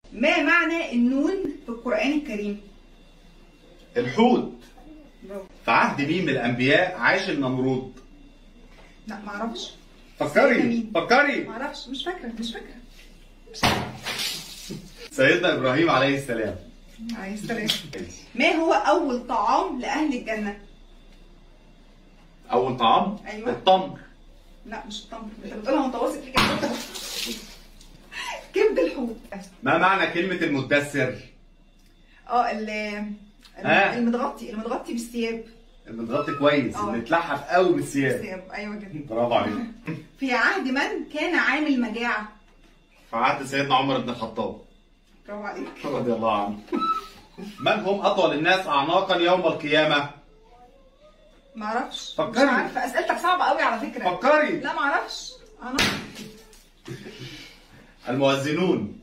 ما معنى النون في القرآن الكريم؟ الحوت برافو في عهد مين من الانبياء عاش النمرود لا معرفش سيدنا فكري مين؟ فكري معرفش مش فاكرة مش فاكرة سيدنا ابراهيم عليه السلام عليه السلام ما هو أول طعام لأهل الجنة؟ اول طعام أيوة. التمر لا مش التمر انت بتقولها وانت واثق في كده كبد الحوت ما معنى كلمة المدثر؟ اه ال ها؟ المتغطي المتغطي بالثياب المتغطي كويس آه. المتلحف قوي بالثياب بالثياب ايوه كده برافو عليك في عهد من كان عامل مجاعة في عهد سيدنا عمر بن الخطاب برافو عليك رضي الله عنه من هم اطول الناس اعناقا يوم القيامة؟ معرفش فكري. مش عارفة اسئلتك صعبة قوي على فكرة فكري لا معرفش انا المؤذنون